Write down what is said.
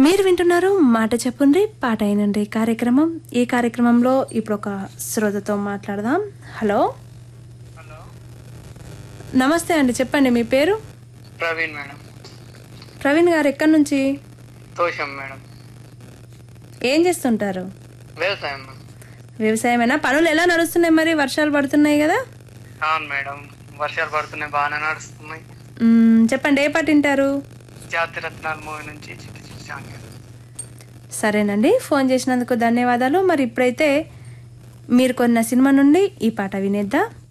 మీరు వింటున్నారు మాట చెప్పుండ్రి పాట అయినండి కార్యక్రమం ఈ కార్యక్రమంలో ఇప్పుడు ఒక శ్రోతతో మాట్లాడదాం హలో హలో నమస్తే అండి చెప్పండి మీ పేరు ప్రవీణ్ మేడం ప్రవీణ్ గారు ఎక్కడి నుంచి తోషం మేడం ఏం చేస్తుంటారు వ్యవసాయం మేడం వ్యవసాయమేనా పనులు ఎలా నడుస్తున్నాయి మరి వర్షాలు పడుతున్నాయి కదా అవును మేడం వర్షాలు పడుతున్నాయి బాగానే నడుస్తున్నాయి మ్మ్, చెప్పండి ఏ పాట వింటారు జాతి రత్నాలు మూవీ నుంచి చిట్టి చిట్టి సాంగ్ సరేనండి ఫోన్ చేసినందుకు ధన్యవాదాలు మరి ఇప్పుడైతే మీరు కొన్న సినిమా నుండి ఈ పాట వినేద్దాం